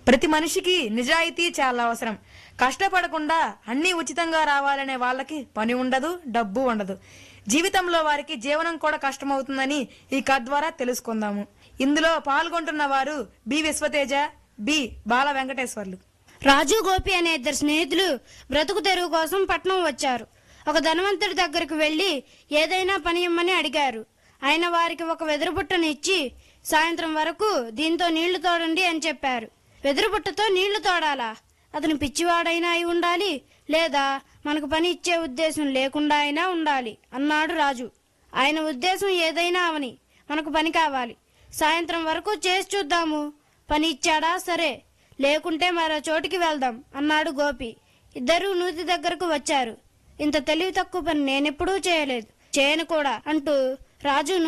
ప్రతి మనిషికి నిజాయితీ చాలా అవసరం కష్టపడకుండా అన్ని ఉచితంగా రావాలనే వాళ్ళకి పని ఉండదు డబ్బు ఉండదు జీవితంలో వారికి జీవనం కూడా కష్టమవుతుందని ఈ కథ ద్వారా తెలుసుకుందాము ఇందులో పాల్గొంటున్న వారు బి విశ్వతేజ బి బాల వెంకటేశ్వర్లు రాజు గోపి అనే ఇద్దరు స్నేహితులు బ్రతుకు తెరువు కోసం పట్నం వచ్చారు ఒక ధనవంతుడి దగ్గరకు వెళ్లి ఏదైనా పని ఇమ్మని అడిగారు ఆయన వారికి ఒక వెదురుబుట్టను ఇచ్చి సాయంత్రం వరకు దీంతో నీళ్లు తోడండి అని చెప్పారు వెదురుబుట్టతో నీళ్లు తోడాలా అతను పిచ్చివాడైనా అయి ఉండాలి లేదా మనకు పని ఇచ్చే ఉద్దేశం లేకుండా అయినా ఉండాలి అన్నాడు రాజు ఆయన ఉద్దేశం ఏదైనా అవని మనకు పని కావాలి సాయంత్రం వరకు చేసి చూద్దాము పని ఇచ్చాడా సరే లేకుంటే మరో చోటికి వెళ్దాం అన్నాడు గోపి ఇద్దరూ నూతి దగ్గరకు వచ్చారు ఇంత తెలివి తక్కువ పని నేనెప్పుడూ చేయలేదు చేయను కూడా అంటూ రాజు